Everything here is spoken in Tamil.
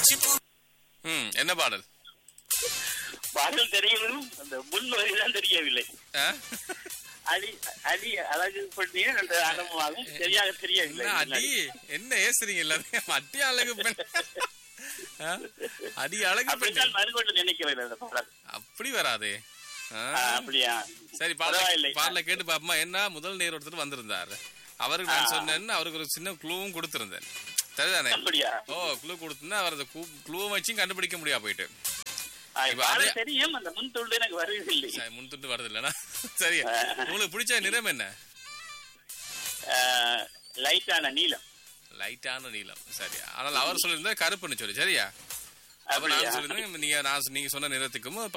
ம் என்ன பாடல் பாடல் தெரியும் அந்த முன் வரிதான் தெரியவில்லை ஆ? அடி அடி அழகு பண்ணிய அந்த அனுபவமாகும் சரியாக தெரியவில்லை என்ன அடி என்ன ஏசுறீங்க எல்லாத்தையும் அடி அழகு பெண் ஆ? அடி அழகு பெண் அப்படித்தான் மறுபடியும் நினைக்கிறேன் அந்த பாடல் அப்படி வராதே ஆ? ஆ, அப்படியா சரி பாடல பரவாயில்லை. பாடல கேட்டு பாப்போமா என்ன முதல் நேர் ஒருத்தர் வந்திருந்தாரு அவருக்கு நான் சொன்னேன்னு அவருக்கு ஒரு சின்ன க்ளூவும் கொடுத்திருந்தேன் சரிதானே அப்படியா ஓ க்ளூ கொடுத்தா அவர் அந்த க்ளூவும் வச்சும் கண்டுபிடிக்க முடியா போயிட்டு ஆ, இப்ப பாடல் அதே- தெரியும் அந்த முன் துண்டு எனக்கு வருவதில்லை சரி, முன்துண்டு வருது இல்லைன்னா சரி உங்களுக்கு பிடிச்ச நிறம் என்ன ஆ, லைட்டான நீலம் லைட்டான நீலம் சரி ஆனால் அவர் சொல்லியிருந்தா கருப்புன்னு சொல்லி சரியா அப்ப அப்படியா நான் சொல்லியிருந்தேன் நீங்க நான் நீங்க சொன்ன நிறத்துக்கும்